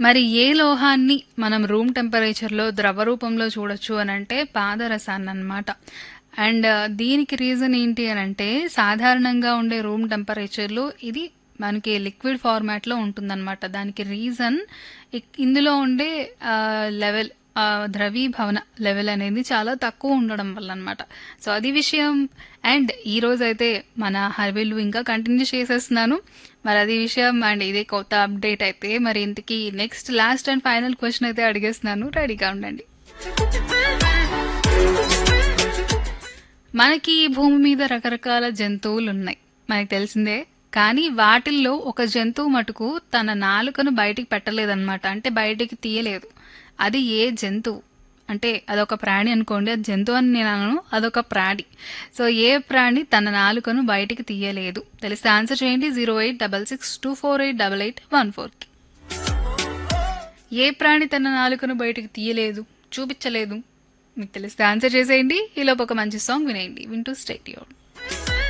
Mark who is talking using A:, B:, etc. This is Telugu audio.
A: మరి ఏ లోహాన్ని మనం రూమ్ టెంపరేచర్‌లో ద్రవ రూపంలో చూడొచ్చు అనంటే పాదరసాన్ననమాట. అండ్ దీనికి రీజన్ ఏంటి అనంటే సాధారణంగా ఉండే రూమ్ టెంపరేచర్‌లో ఇది మనకి లిక్విడ్ ఫార్మాట్‌లో ఉంటుందనమాట. దానికి రీజన్ ఇక్ ఇందులో ఉండే ఆహ్, లెవెల్ ఆహ్, ద్రవీభవన లెవెల్ అనేది చాలా తక్కువ ఉండడం వల్లనమాట. సో అది విషయం. అండ్ ఈరోజైతే మన హర్విల్లు ఇంకా కంటిన్యూ చేసేస్తున్నాను. మరి అది విషయం అండ్ ఇదే కొత్త అప్డేట్ అయితే మరి ఇంతకీ next last and final question అయితే అడిగేస్తున్నాను. రెడీగా ఉండండి. మనకి ఈ భూమి మీద రకరకాల జంతువులున్నాయి. మనకు తెలిసిందే. కానీ వాటిల్లో ఒక జంతువు మటుకు తన నాలుకను బయటికి పెట్టలేదన్నమాట. అంటే బయటికి తీయలేదు. అది ఏ జంతువు? అంటే అదొక ప్రాణి అనుకోండి. అది జంతువు అని నేను అనను. అదొక ప్రాణి. సో ఏ ప్రాణి తన నాలుకను బయటికి తీయలేదు? తెలిస్తే ఆన్సర్ చేయండి 08662488814కి. ఏ ప్రాణి తన నాలుకను బయటికి తీయలేదు? చూపించలేదు? మీకు తెలిస్తే ఆన్సర్ చేసేయండి. ఈలోపు ఒక మంచి సాంగ్ వినేయండి. వింటూ స్టే ట్యూన్డ్.